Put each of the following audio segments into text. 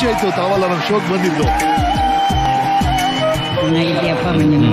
ಖುಷಿ ಆಯ್ತು ತಾವಲ್ಲ ನಮ್ಮ ಶೋಕ್ ಬಂದಿದ್ದು ಚೆನ್ನಾಗಿದ್ಯಪ್ಪ ಮನೆ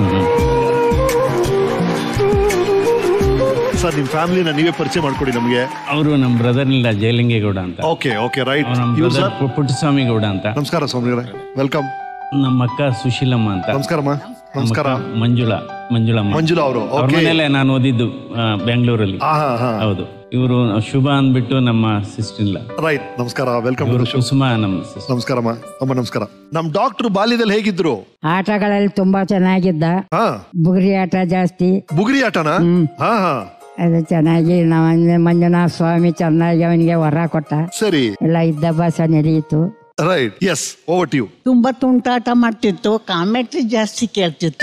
ಸರ್ ನಿಮ್ ಫ್ಯಾಮಿಲಿನ ನೀವೇ ಪರಿಚಯ ಮಾಡ್ಕೊಡಿ ನಮಗೆ ಅವರು ನಮ್ಮ ಬ್ರದರ್ ಇಲ್ಲ ಜಯಲಿಂಗೇಗೌಡ ಅಂತ ಓಕೆ ಓಕೆ ರೈಟ್ ಅವ್ರು ನಮ್ಮ ಇವ್ರು ಬ್ರದರ್ ಸರ್ ಪುಟ್ಟಸ್ವಾಮಿ ಗೌಡ ಅಂತ ನಮಸ್ಕಾರ ಸ್ವಾಮಿ ವೆಲ್ಕಮ್ ನಮ್ಮ ಅಕ್ಕ ಸುಶೀಲಮ್ಮ ಅಂತ ನಮಸ್ಕಾರಮ್ಮ ನಮ್ಮ ನಮಸ್ಕಾರ ಅಕ್ಕ ಮಂಜುಳಾ ಮಂಜುಳಮ್ಮ ಮಂಜುಳಾ ಅವರು ಅವ್ರ ಓಕೆ ಮನೇಲೆ ನಾನು ಓದಿದ್ದು ಆ, ಬೆಂಗಳೂರಲ್ಲಿ ಹಾ ಹಾ ಹಾ ಹೌದು ಇವರು ಶುಭ ಅಂದ್ಬಿಟ್ಟು ನಮ್ಮ ಸಿಸ್ಟರ್ ಇಲ್ಲ ರೈಟ್ ನಮಸ್ಕಾರ ವೆಲ್ಕಮ್ ಇವರು ಕುಸುಮ ನಮ್ಮ ಸಿಸ್ಟರ್ ನಮಸ್ಕಾರಮ್ಮ ಅಮ್ಮ ನಮಸ್ಕಾರ ನಮ್ ಡಾಕ್ಟರ್ ಬಾಲ್ಯದಲ್ಲಿ ಹೇಗಿದ್ರು ಆಟಗಳಲ್ಲಿ ತುಂಬಾ ಚೆನ್ನಾಗಿದ್ದ ಹಾ ಬುಗುರಿ ಆಟ ಜಾಸ್ತಿ ಬುಗುರಿ ಆಟನಾ ಹಾ ಹಾ ಅದು ಚೆನ್ನಾಗಿ ನಮ್ಮ ಮಂಜುನಾಥ ಸ್ವಾಮಿ ಚೆನ್ನಾಗಿ ಅವನಿಗೆ ವರ ಕೊಟ್ಟ ಸರಿ ಎಲ್ಲ ಇದ್ದಭ್ಯಾಸ ನಡೆಯಿತು ರೈಟ್ ಎಸ್ ಓವರ್ ಯು ತುಂಬಾ ತುಂಟಾಟ ಮಾಡ್ತಿತ್ತು ಕಾಮೆಂಟ್ರಿ ಜಾಸ್ತಿ ಕೇಳ್ತಿತ್ತು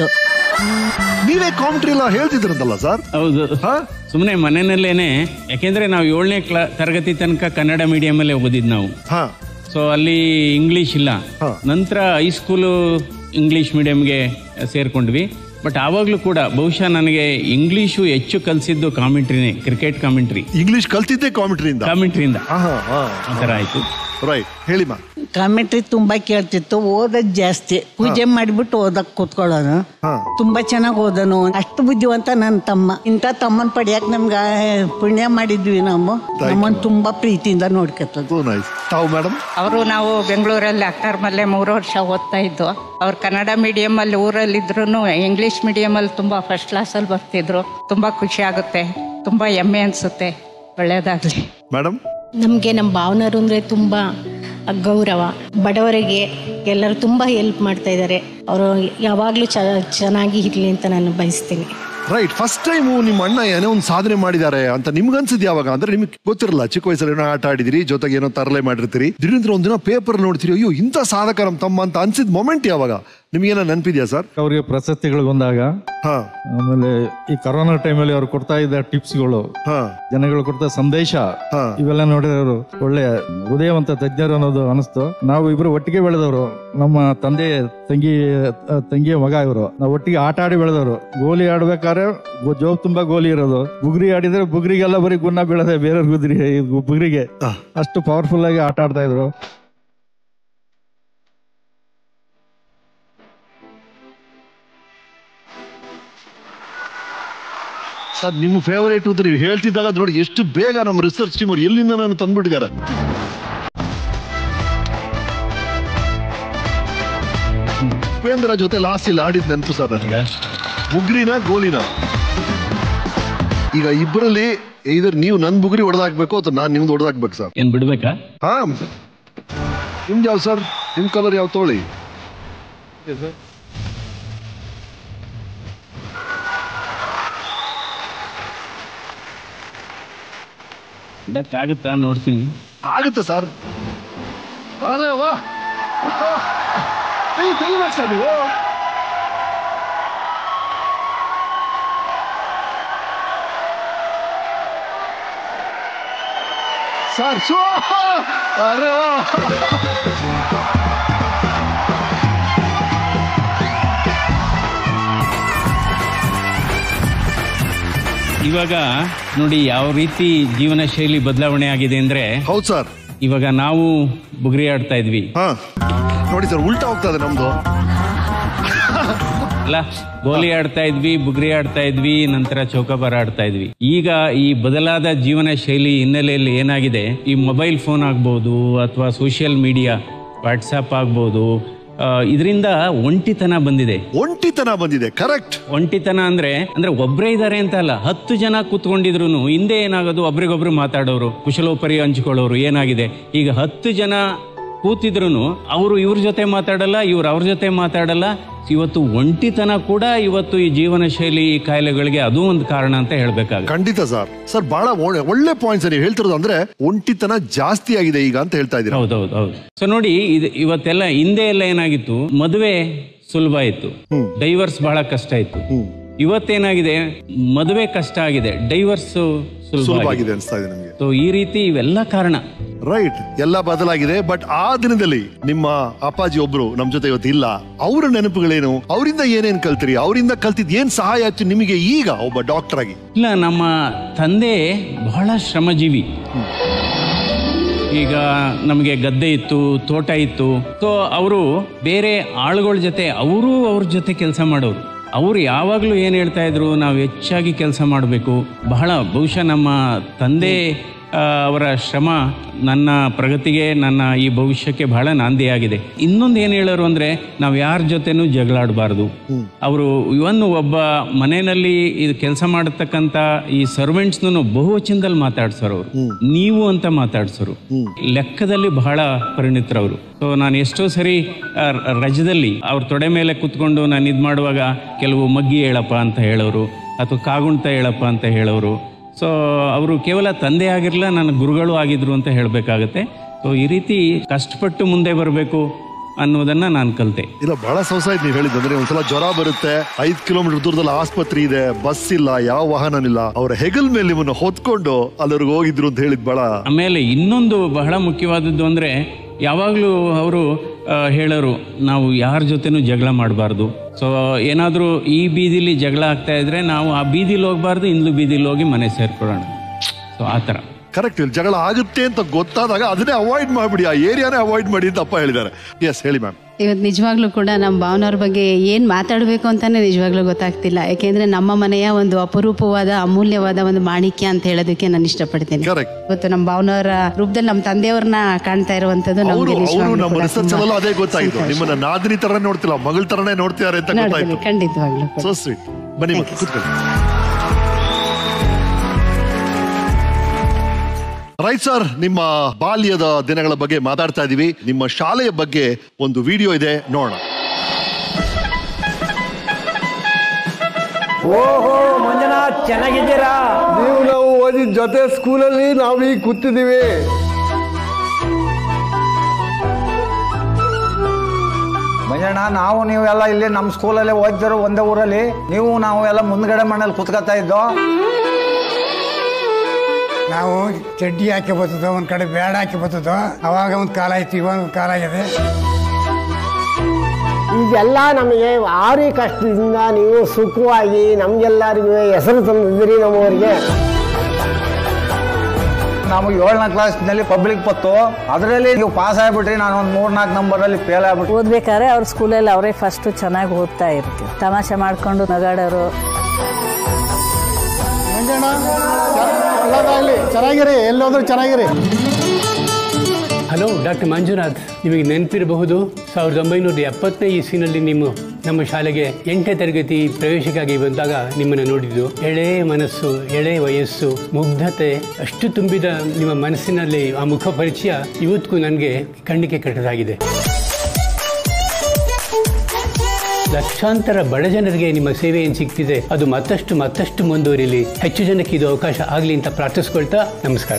ನೀವೇ ಕಾಮೆಂಟ್ರಿ ಎಲ್ಲ ಹೇಳ್ತಿದ್ರಂತಲ್ಲ ಸರ್ ಹೌದು ಹಾ ಸುಮ್ಮನೆ ಮನೆಯಲ್ಲೇನೆ ಯಾಕೆಂದ್ರೆ ನಾವು ಏಳನೇ ಕ್ಲಾ ತರಗತಿ ತನಕ ಕನ್ನಡ ಮೀಡಿಯಂ ಅಲ್ಲೇ ಓದಿದ್ ನಾವು ಹಾ ಸೊ ಅಲ್ಲಿ ಇಂಗ್ಲಿಷ್ ಇಲ್ಲ ಹಾ. ನಂತರ ಹೈಸ್ಕೂಲು ಇಂಗ್ಲಿಷ್ ಮೀಡಿಯಂಗೆ ಸೇರ್ಕೊಂಡ್ವಿ ಬಟ್ ಆವಾಗಲೂ ಕೂಡ ಬಹುಶಃ ನನಗೆ ಇಂಗ್ಲಿಷು ಹೆಚ್ಚು ಕಲಿಸಿದ್ದು ಕಾಮೆಂಟ್ರಿನೇ ಕ್ರಿಕೆಟ್ ಕಾಮೆಂಟ್ರಿ ಇಂಗ್ಲಿಷ್ ಕಲ್ತಿದ್ದೆ ಕಾಮೆಂಟ್ರಿಯಿಂದ ಕಾಮೆಂಟ್ರಿಯಿಂದ ಹಾ ಹಾ ಹಾ ಆ ಥರ ಆಯ್ತು ರೈಟ್ ಹೇಳಿಮ್ಮ ಕಾಮೆಂಟ್ರಿ ತುಂಬಾ ಕೇಳ್ತಿತ್ತು ಓದೋದ್ ಜಾಸ್ತಿ ಪೂಜೆ ಮಾಡಿಬಿಟ್ಟು ಓದಕ್ ಕೂತ್ಕೊಳ್ಳೋನು ಹಾ ತುಂಬಾ ಚೆನ್ನಾಗಿ ಓದನು ಅಷ್ಟು ಬುದ್ಧಿವಂತ ನನ್ನ ತಮ್ಮ ಇಂಥ ತಮ್ಮನ್ ಪಡಿಯಕ್ ನಮ್ಗೆ ಪುಣ್ಯ ಮಾಡಿದ್ವಿ ನಾವು ನಮ್ಮನ್ ತುಂಬಾ ಪ್ರೀತಿಯಿಂದ ನೋಡ್ಕೊತದ್ದು ನೈಸ್ ತಾವು ಮೇಡಮ್ ಅವರು ನಾವು ಬೆಂಗಳೂರಲ್ಲಿ ಅಕ್ಟರ್ ಮಲ್ಲೆ ಮೂರು ವರ್ಷ ಓದ್ತಾ ಇದ್ದು ಅವ್ರು ಕನ್ನಡ ಮೀಡಿಯಂ ಅಲ್ಲಿ ಊರಲ್ಲಿ ಇದ್ರು ಇಂಗ್ಲಿಷ್ ಮೀಡಿಯಂ ಅಲ್ಲಿ ತುಂಬಾ ಫಸ್ಟ್ ಕ್ಲಾಸ್ ಅಲ್ಲಿ ಬರ್ತಿದ್ರು ತುಂಬಾ ಖುಷಿ ಆಗುತ್ತೆ ತುಂಬಾ ಹೆಮ್ಮೆ ಅನ್ಸುತ್ತೆ ಒಳ್ಳೇದಾಗ್ಲಿ ಮೇಡಮ್ ನಮಗೆ ನಮ್ಮ ಭಾವನರು ಅಂದರೆ ತುಂಬ ಗೌರವ ಬಡವರಿಗೆ ಎಲ್ಲರೂ ತುಂಬ ಹೆಲ್ಪ್ ಮಾಡ್ತಾ ಇದ್ದಾರೆ ಅವರು ಯಾವಾಗಲೂ ಚ ಚೆನ್ನಾಗಿ ಇರಲಿ ಅಂತ ನಾನು ಬಯಸ್ತೀನಿ ರೈಟ್ ಫಸ್ಟ್ ಟೈಮ್ ನಿಮ್ಮ ಅಣ್ಣ ಏನೋ ಒಂದು ಸಾಧನೆ ಮಾಡಿದ್ದಾರೆ ಅಂತ ನಿಮ್ಗೆ ಅನ್ಸಿದ್ ಯಾವಾಗ ಅಂದ್ರೆ ನಿಮ್ಗೆ ಗೊತ್ತಿರಲ್ಲ ಚಿಕ್ಕ ವಯಸ್ಸಲ್ಲಿ ಏನೋ ಆಟ ಆಡಿದಿರಿ ಜೊತೆಗೆ ಏನೋ ತರಲೆ ಮಾಡಿರ್ತೀರಿ ದಿಢೀರ್ ಒಂದಿನ ಪೇಪರ್ ನೋಡ್ತೀರಿ ಅಯ್ಯೋ ಇಂಥ ಸಾಧಕ ನಮ್ಮ ತಮ್ಮ ಅಂತ ಅನ್ಸಿದ್ ಮೊಮೆಂಟ್ ಯಾವಾಗ ನಿಮ್ಗೇನೋ ನೆನಪಿದ್ಯಾ ಸರ್ ಅವರಿಗೆ ಪ್ರಶಸ್ತಿಗಳು ಬಂದಾಗ ಹಾ ಆಮೇಲೆ ಈ ಕರೋನಾ ಟೈಮಲ್ಲಿ ಅವ್ರು ಕೊಡ್ತಾ ಇದ್ದ ಟಿಪ್ಸ್ಗಳು ಹಾ ಜನಗಳು ಕೊಡ್ತಾ ಸಂದೇಶ ಹಾ. ಇವೆಲ್ಲ ನೋಡಿದ್ರೆ ಅವರು ಒಳ್ಳೆ ಹೃದಯವಂತ ತಜ್ಞರು ಅನ್ನೋದು ಅನಿಸ್ತು ನಾವು ಇಬ್ರು ಒಟ್ಟಿಗೆ ಬೆಳೆದವರು ನಮ್ಮ ತಂದೆ ತಂಗಿ ಆ, ತಂಗಿಯ ಮಗ ಇವರು ನಾವು ಒಟ್ಟಿಗೆ ಆಟ ಆಡಿ ಬೆಳೆದವರು ಗೋಲಿ ಆಡ್ಬೇಕಾದ್ರೆ ಗೋ- ಜೋಬ್ ತುಂಬಾ ಗೋಲಿ ಇರೋದು ಬುಗ್ರಿ ಆಡಿದ್ರೆ ಬುಗ್ರಿಗೆಲ್ಲ ಬರೀ ಗುನ್ನ ಬೀಳದೆ ಬೇರೆ ಗುದ್ರಿ ಬುಗ್ರಿಗೆ ಹಾ. ಅಷ್ಟು ಪವರ್ಫುಲ್ ಆಗಿ ಆಟ ಆಡ್ತಾ ಇದ್ರು ಸರ್ ನಿಮ್ಮ ಫೇವರೇಟ್ ಅಂತ ನೀವು ಹೇಳ್ತಿದ್ದಾಗ ನೋಡಿ ಎಷ್ಟು ಬೇಗ ನಮ್ಮ ರಿಸರ್ಚ್ ಟೀಮ್ ಅವ್ರು ಎಲ್ಲಿಂದ ನಾನು ತಂದ್ಬಿಟ್ಟಿದ್ದಾರೆ ಉಪೇಂದ್ರ ಜೊತೆ ಲಾಸ್ಟ್ ಇಲ್ಲಿ ಆಡಿದ್ ನೆನಪು ಸರ್ ನನಗೆ ಬುಗ್ರಿನ ಗೋಲಿನ ಈಗ ಇಬ್ಬರಲ್ಲಿ ಇದರ್ ನೀವು ನನ್ ಬುಗ್ರಿ ಹೊಡೆದಾಕ್ಬೇಕು ಅಥವಾ ನಾನ್ ನಿಮ್ದು ಹೊಡೆದಾಕ್ಬೇಕು ಸರ್ ಏನ್ ಬಿಡ್ಬೇಕಾ ಹಾ ನಿಮ್ದು ಯಾವ ಸರ್ ನಿಮ್ ಕಲರ್ ಯಾವ ತೋಳಿ ಆಗುತ್ತಾ ನೋಡ್ತೀನಿ ಆಗುತ್ತೆ ಸರ್ ಅದೇ ವಾ ಏಯ್, ತೆಗಿಬೇಕು ಸರ್ ನೀವು ಸರ್ ಸೋ ಅರೆ ವಾ ಇವಾಗ ನೋಡಿ ಯಾವ ರೀತಿ ಜೀವನ ಶೈಲಿ ಬದಲಾವಣೆ ಆಗಿದೆ ಅಂದ್ರೆ ಹೌದು ಸರ್ ಇವಾಗ ನಾವು ಬುಗ್ರಿ ಆಡ್ತಾ ಇದ್ವಿ ಹಾ ನೋಡಿ ಸರ್ ಉಲ್ಟಾ ಹೋಗ್ತಾ ಇದೆ ನಮ್ದು ಅಲ್ಲ ಗೋಲಿ ಆಡ್ತಾ ಇದ್ವಿ ಬುಗ್ರಿ ಆಡ್ತಾ ಇದ್ವಿ ನಂತರ ಚೌಕಾಬಾರ ಆಡ್ತಾ ಇದ್ವಿ ಈಗ ಈ ಬದಲಾದ ಜೀವನ ಶೈಲಿ ಹಿನ್ನೆಲೆಯಲ್ಲಿ ಏನಾಗಿದೆ ಈ ಮೊಬೈಲ್ ಫೋನ್ ಆಗ್ಬೋದು ಅಥವಾ ಸೋಷಿಯಲ್ ಮೀಡಿಯಾ ವಾಟ್ಸಪ್ ಆಗ್ಬೋದು ಇದರಿಂದ ಒಂಟಿತನ ಬಂದಿದೆ ಒಂಟಿತನ ಬಂದಿದೆ ಕರೆಕ್ಟ್ ಒಂಟಿತನ ಅಂದ್ರೆ ಅಂದ್ರೆ ಒಬ್ರೇ ಇದಾರೆ ಅಂತ ಅಲ್ಲ ಹತ್ತು ಜನ ಕೂತ್ಕೊಂಡಿದ್ರು ಹಿಂದೆ ಏನಾಗೋದು ಒಬ್ರಿಗೊಬ್ರು ಮಾತಾಡೋರು ಕುಶಲೋಪರಿ ಹಂಚ್ಕೊಳ್ಳೋರು ಏನಾಗಿದೆ ಈಗ ಹತ್ತು ಜನ ಕೂತಿದ್ರು ಅವರು ಇವ್ರ ಜೊತೆ ಮಾತಾಡಲ್ಲ ಇವ್ರು ಅವ್ರ ಜೊತೆ ಮಾತಾಡಲ್ಲ ಇವತ್ತು ಒಂಟಿತನ ಕೂಡ ಇವತ್ತು ಈ ಜೀವನ ಶೈಲಿ ಈ ಕಾಯಿಲೆಗಳಿಗೆ ಅದು ಒಂದು ಕಾರಣ ಅಂತ ಹೇಳ್ಬೇಕಾಗುತ್ತೆ ಖಂಡಿತ ಸರ್ ಸರ್ ಬಹಳ ಒಳ್ಳೆ ಒಳ್ಳೆ ಪಾಯಿಂಟ್ಸ್ ನೀವು ಹೇಳ್ತಿರೋದು ಅಂದ್ರೆ ಒಂಟಿತನ ಜಾಸ್ತಿ ಆಗಿದೆ ಈಗ ಅಂತ ಹೇಳ್ತಾ ಇದ್ದೀರಾ ಹೌದೌದು ಹೌದು ಸೊ ನೋಡಿ ಇದು ಇವತ್ತೆಲ್ಲ ಹಿಂದೆ ಎಲ್ಲ ಏನಾಗಿತ್ತು ಮದುವೆ ಸುಲಭ ಇತ್ತು ಡೈವರ್ಸ್ ಬಹಳ ಕಷ್ಟ ಇತ್ತು ಇವತ್ತೇನಾಗಿದೆ ಮದುವೆ ಕಷ್ಟ ಆಗಿದೆ ಡೈವರ್ಸ್ ಸುಲಭ ಸುಲಭ ಆಗಿದೆ ಆಗಿದೆ ಅನಿಸ್ತಾ ಇದೆ ನಮಗೆ ಸೊ ಈ ರೀತಿ ಇವೆಲ್ಲ ಕಾರಣ ರೈಟ್ ಎಲ್ಲ ಬದಲಾಗಿದೆ ಬಟ್ ಆ ದಿನದಲ್ಲಿ ನಿಮ್ಮ ಅಪ್ಪಾಜಿ ಒಬ್ರು ನಮ್ ಜೊತೆ ಇವತ್ತು ಇಲ್ಲ ಅವರ ನೆನಪುಗಳೇನು ಅವರಿಂದ ಏನೇನ್ ಕಲ್ತಿರಿ ಅವರಿಂದ ಕಲ್ತಿದ್ ಏನ್ ಸಹಾಯ ಆಯ್ತು ನಿಮಗೆ ಈಗ ಒಬ್ಬ ಡಾಕ್ಟರ್ ಆಗಿ ಇಲ್ಲ ನಮ್ಮ ತಂದೆ ಬಹಳ ಶ್ರಮಜೀವಿ ಈಗ ನಮಗೆ ಗದ್ದೆ ಇತ್ತು ತೋಟ ಇತ್ತು ಸೊ ಅವರು ಬೇರೆ ಆಳುಗಳ ಜೊತೆ ಅವರು ಅವ್ರ ಜೊತೆ ಕೆಲಸ ಮಾಡೋರು ಅವರು ಯಾವಾಗಲೂ ಏನು ಹೇಳ್ತಾ ಇದ್ರು ನಾವು ಹೆಚ್ಚಾಗಿ ಕೆಲಸ ಮಾಡಬೇಕು ಬಹಳ ಬಹುಶಃ ನಮ್ಮ ತಂದೆ ಆ, ಅವರ ಶ್ರಮ ನನ್ನ ಪ್ರಗತಿಗೆ ನನ್ನ ಈ ಭವಿಷ್ಯಕ್ಕೆ ಬಹಳ ನಾಂದಿಯಾಗಿದೆ ಇನ್ನೊಂದು ಏನು ಹೇಳೋರು ಅಂದರೆ ನಾವು ಯಾರ ಜೊತೆನೂ ಜಗಳಾಡಬಾರ್ದು ಅವರು ಇವನ್ ಒಬ್ಬ ಮನೆಯಲ್ಲಿ ಇದು ಕೆಲಸ ಮಾಡತಕ್ಕಂಥ ಈ ಸರ್ವೆಂಟ್ಸ್ನು ಬಹುವಚನದಲ್ಲಿ ಮಾತಾಡ್ಸೋರು ಅವರು ನೀವು ಅಂತ ಮಾತಾಡ್ಸೋರು ಲೆಕ್ಕದಲ್ಲಿ ಬಹಳ ಪರಿಣಿತರವರು ಸೊ ನಾನು ಎಷ್ಟೋ ಸರಿ ಆ, ರ- ರಜದಲ್ಲಿ ಅವ್ರ ತೊಡೆ ಮೇಲೆ ಕುತ್ಕೊಂಡು ನಾನು ಇದು ಮಾಡುವಾಗ ಕೆಲವು ಮಗ್ಗಿ ಹೇಳಪ್ಪ ಅಂತ ಹೇಳೋರು ಅಥವಾ ಕಾಗುಣ್ತ ಹೇಳಪ್ಪ ಅಂತ ಹೇಳೋರು ಸೊ ಅವರು ಕೇವಲ ತಂದೆ ಆಗಿರಲಿಲ್ಲ ನನ್ನ ಗುರುಗಳು ಆಗಿದ್ರು ಅಂತ ಹೇಳಬೇಕಾಗತ್ತೆ ಸೊ ಈ ರೀತಿ ಕಷ್ಟಪಟ್ಟು ಮುಂದೆ ಬರಬೇಕು ಅನ್ನೋದನ್ನ ನಾನು ಕಲಿತೆ ಇಲ್ಲ ಬಹಳ ಸೊಸಾಯ್ತು ನೀವು ಹೇಳಿದ್ದು ಅಂದ್ರೆ ಒಂದ್ಸಲ ಜ್ವರ ಬರುತ್ತೆ ಐದ್ ಕಿಲೋಮೀಟರ್ ದೂರದಲ್ಲಿ ಆಸ್ಪತ್ರೆ ಇದೆ ಬಸ್ ಇಲ್ಲ ಯಾವ ವಾಹನ ಇಲ್ಲ ಅವರ ಹೆಗಲ್ ಮೇಲೆ ನಿಮ್ಮನ್ನ ಹೊತ್ಕೊಂಡು ಅಲ್ಲಿವರೆಗೆ ಹೋಗಿದ್ರು ಅಂತ ಹೇಳಿದ್ ಬಹಳ ಆಮೇಲೆ ಇನ್ನೊಂದು ಬಹಳ ಮುಖ್ಯವಾದದ್ದು ಅಂದರೆ ಯಾವಾಗಲೂ ಅವರು ಹೇಳೋರು ನಾವು ಯಾರ ಜೊತೆನೂ ಜಗಳ ಮಾಡಬಾರ್ದು ಸೊ ಏನಾದರೂ ಈ ಬೀದಿಲಿ ಜಗಳ ಆಗ್ತಾ ಇದ್ರೆ ನಾವು ಆ ಬೀದಿಲಿ ಹೋಗ್ಬಾರ್ದು ಇಂದ್ಲು ಬೀದಿಲಿ ಹೋಗಿ ಮನೆ ಸೇರ್ಕೊಳ್ಳೋಣ ಸೊ ಆ ಥರ ಕರೆಕ್ಟ್ ಜಗಳ ಆಗುತ್ತೆ ಅಂತ ಗೊತ್ತಾದಾಗ ಅದನ್ನೇ ಅವಾಯ್ಡ್ ಮಾಡ್ಬಿಡಿ ಆ ಏರಿಯಾನೇ ಅವಾಯ್ಡ್ ಮಾಡಿ ಅಂತ ಅಪ್ಪ ಹೇಳಿದ್ದಾರೆ ಎಸ್ ಹೇಳಿ ಮ್ಯಾಮ್ ಇವತ್ತು ನಿಜವಾಗ್ಲೂ ಕೂಡ ನಮ್ಮ ಭಾವನವ್ರ ಬಗ್ಗೆ ಏನು ಮಾತಾಡಬೇಕು ಅಂತಾನೆ ನಿಜವಾಗ್ಲೂ ಗೊತ್ತಾಗ್ತಿಲ್ಲ ಯಾಕೆಂದ್ರೆ ನಮ್ಮ ಮನೆಯ ಒಂದು ಅಪರೂಪವಾದ ಅಮೂಲ್ಯವಾದ ಒಂದು ಮಾಣಿಕ್ಯ ಅಂತ ಹೇಳೋದಕ್ಕೆ ನಾನು ಇಷ್ಟಪಡ್ತೇನೆ ಕರೆಕ್ಟ್ ಇವತ್ತು ನಮ್ಮ ಭಾವನವರ ರೂಪದಲ್ಲಿ ನಮ್ಮ ತಂದೆಯವ್ರನ್ನ ಕಾಣ್ತಾ ಇರುವಂತದ್ದು ಅವರು ನಮಗೆ ಅವರು ನಿಜವಾಗ್ಲೂ ನಮ್ಮ ಕೂಡ ರಿಸರ್ಚ್ ತುಂಬಾ ಅಲ್ಲೂ ಅದೇ ಗೊತ್ತಾಯ್ತು ಸಂತೋಷ. ನಿಮ್ಮನ್ನ ನಾದಿನಿ ತರನೇ ನೋಡ್ತಿಲ್ಲ ಮಗಳ ತರನೇ ನೋಡ್ತಿದ್ದಾರೆ ಅಂತ ಗೊತ್ತಾಯ್ತು ನೋಡ್ತೀನಿ, ಖಂಡಿತವಾಗ್ಲೂ ಕೂಡ. ಸೊ ಸ್ವೀಟ್ ಬನ್ನಿ ಮತ್ತೆ ಕೂತ್ಕೊಳ್ಳಿ ರೈಟ್ ಸರ್ ನಿಮ್ಮ ಬಾಲ್ಯದ ದಿನಗಳ ಬಗ್ಗೆ ಮಾತಾಡ್ತಾ ಇದೀವಿ ನಿಮ್ಮ ಶಾಲೆಯ ಬಗ್ಗೆ ಒಂದು ವಿಡಿಯೋ ಇದೆ ನೋಡೋಣ ಓಹೋ ಮಂಜುನಾಥ್ ಚೆನ್ನಾಗಿದ್ದೀರಾ ನೀವು ನಾವು ಓದಿದ ಜೊತೆ ಸ್ಕೂಲಲ್ಲಿ ನಾವು ಈಗ ಕೂತಿದ್ದೀವಿ ಮಂಜಣ್ಣ ನಾವು ನೀವು ಎಲ್ಲ ಇಲ್ಲಿ ನಮ್ಮ ಸ್ಕೂಲಲ್ಲಿ ಓದಿದ್ರು ಒಂದೇ ಊರಲ್ಲಿ ನೀವು ನಾವು ಎಲ್ಲ ಮುಂದ್ಗಡೆ ಮನೇಲಿ ಕುತ್ಕೊತಾ ಇದ್ದೋ ನಾವು ಚಡ್ಡಿ ಹಾಕಿ ಬರ್ತದೋ ಒಂದ್ ಕಡೆ ಬೇಡ ಹಾಕಿ ಬರ್ತದೋ ಅವಾಗ ಒಂದ್ ಕಾಲ ಇತ್ತು ಇವಾಗ ಒಂದ್ ಕಾಲ ಆಗಿದೆ ಇದೆಲ್ಲ ನಮಗೆ ಭಾರಿ ಕಷ್ಟದಿಂದ ನೀವು ಸುಖವಾಗಿ ನಮ್ಗೆಲ್ಲರಿಗೂ ಹೆಸರು ತಂದಿದ್ದೀರಿ ನಮ್ಮವರಿಗೆ ನಾವು ಏಳನೇ ಕ್ಲಾಸ್ನಲ್ಲಿ ಪಬ್ಲಿಕ್ ಬತ್ತು ಅದರಲ್ಲಿ ನೀವು ಪಾಸ್ ಆಗ್ಬಿಟ್ರಿ ನಾನು ಒಂದು ಮೂರ್ನಾಲ್ಕು ನಂಬರಲ್ಲಿ ಫೇಲ್ ಆಗ್ಬಿಟ್ಟು ಓದ್ಬೇಕಾದ್ರೆ ಅವ್ರ ಸ್ಕೂಲಲ್ಲಿ ಅವರೇ ಫಸ್ಟ್ ಚೆನ್ನಾಗಿ ಓದ್ತಾ ಇರ್ತೀವಿ ತಮಾಷೆ ಮಾಡ್ಕೊಂಡು ನಗಾಡೋರು ಚೆನ್ನಾಗಿರಿ ಎಲ್ಲೋದ್ರು ಚೆನ್ನಾಗಿರಿ ಹಲೋ ಡಾಕ್ಟರ್ ಮಂಜುನಾಥ್ ನಿಮಗೆ ನೆನಪಿರಬಹುದು ಸಾವಿರದ ಒಂಬೈನೂರ ಎಪ್ಪತ್ತನೇ ಇಸ್ವಿನಲ್ಲಿ ನೀವು ನಮ್ಮ ಶಾಲೆಗೆ ಎಂಟನೇ ತರಗತಿ ಪ್ರವೇಶಕ್ಕಾಗಿ ಬಂದಾಗ ನಿಮ್ಮನ್ನು ನೋಡಿದ್ದು ಎಳೆ ಮನಸ್ಸು ಎಳೆ ವಯಸ್ಸು ಮುಗ್ಧತೆ ಅಷ್ಟು ತುಂಬಿದ ನಿಮ್ಮ ಮನಸ್ಸಿನಲ್ಲಿ ಆ ಮುಖ ಪರಿಚಯ ಇವತ್ತಿಗೂ ನನಗೆ ಕಣ್ಣಿಗೆ ಕೆಟ್ಟದಾಗಿದೆ ಲಕ್ಷಾಂತರ ಬಡ ಜನರಿಗೆ ನಿಮ್ಮ ಸೇವೆ ಏನು ಸಿಗ್ತಿದೆ ಅದು ಮತ್ತಷ್ಟು ಮತ್ತಷ್ಟು ಮುಂದುವರಿಲಿ ಹೆಚ್ಚು ಜನಕ್ಕೆ ಇದು ಅವಕಾಶ ಆಗಲಿ ಅಂತ ಪ್ರಾರ್ಥಿಸ್ಕೊಳ್ತಾ ನಮಸ್ಕಾರ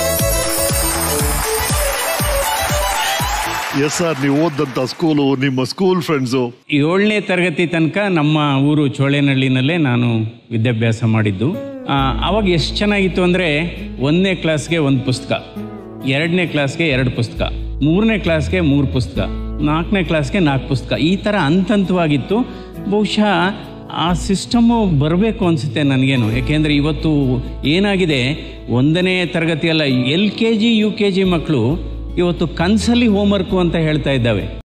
ಎಸ್ ಸರ್ ನೀವು ಓದಂತ ಸ್ಕೂಲು ನಿಮ್ಮ ಸ್ಕೂಲ್ ಫ್ರೆಂಡ್ಸು ಏಳನೇ ತರಗತಿ ತನಕ ನಮ್ಮ ಊರು ಚೋಳೇನಹಳ್ಳಿನಲ್ಲೇ ನಾನು ವಿದ್ಯಾಭ್ಯಾಸ ಮಾಡಿದ್ದು ಆ, ಆವಾಗ ಎಷ್ಟು ಚೆನ್ನಾಗಿತ್ತು ಅಂದರೆ ಒಂದನೇ ಕ್ಲಾಸ್ಗೆ ಒಂದು ಪುಸ್ತಕ ಎರಡನೇ ಕ್ಲಾಸ್ಗೆ ಎರಡು ಪುಸ್ತಕ ಮೂರನೇ ಕ್ಲಾಸ್ಗೆ ಮೂರು ಪುಸ್ತಕ ನಾಲ್ಕನೇ ಕ್ಲಾಸ್ಗೆ ನಾಲ್ಕು ಪುಸ್ತಕ ಈ ಥರ ಹಂತ ಹಂತವಾಗಿತ್ತು ಬಹುಶಃ ಆ ಸಿಸ್ಟಮ್ಮು ಬರಬೇಕು ಅನಿಸುತ್ತೆ ನನಗೇನು ಯಾಕೆಂದರೆ ಇವತ್ತು ಏನಾಗಿದೆ ಒಂದನೇ ತರಗತಿ ಅಲ್ಲ L K G U K G ಮಕ್ಕಳು ಇವತ್ತು ಕನಸಲ್ಲಿ ಹೋಮ್ವರ್ಕು ಅಂತ ಹೇಳ್ತಾ ಇದ್ದಾವೆ